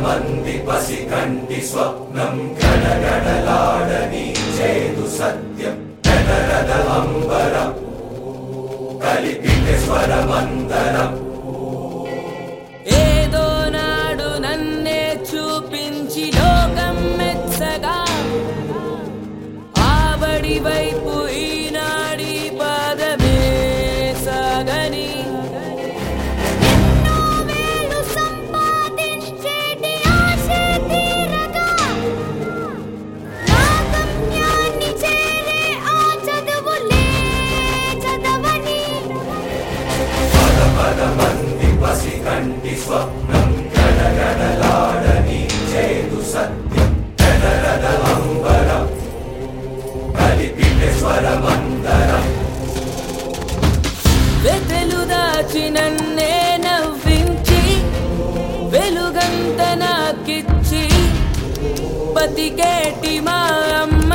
స్వరమంది పసి కంటి స్వప్నం గడగడలాడని చేదు సత్యం జనరద అంబరం కలిపితే స్వరమందరం ఏదో నాడు నన్నే చూపించి లోకం మెచ్చగా ఆవడి వైపు ఈనాడి పాదమే సాగని ఎన్నో వేలు సంపాదించేటి ఆశే తీరగా నా గమ్యాన్ని చేరే ఆ చదువులే చదవని పద పద మంది పసి కంటి స్వప్నం గడగడలాడని చేదు సత్యం జనరద అంబరం కలిపితే స్వరమందరం వెతలు దాచి నన్నే నవ్వించి వెలుగంత నాకిచ్చి బతికేటి మా అమ్మ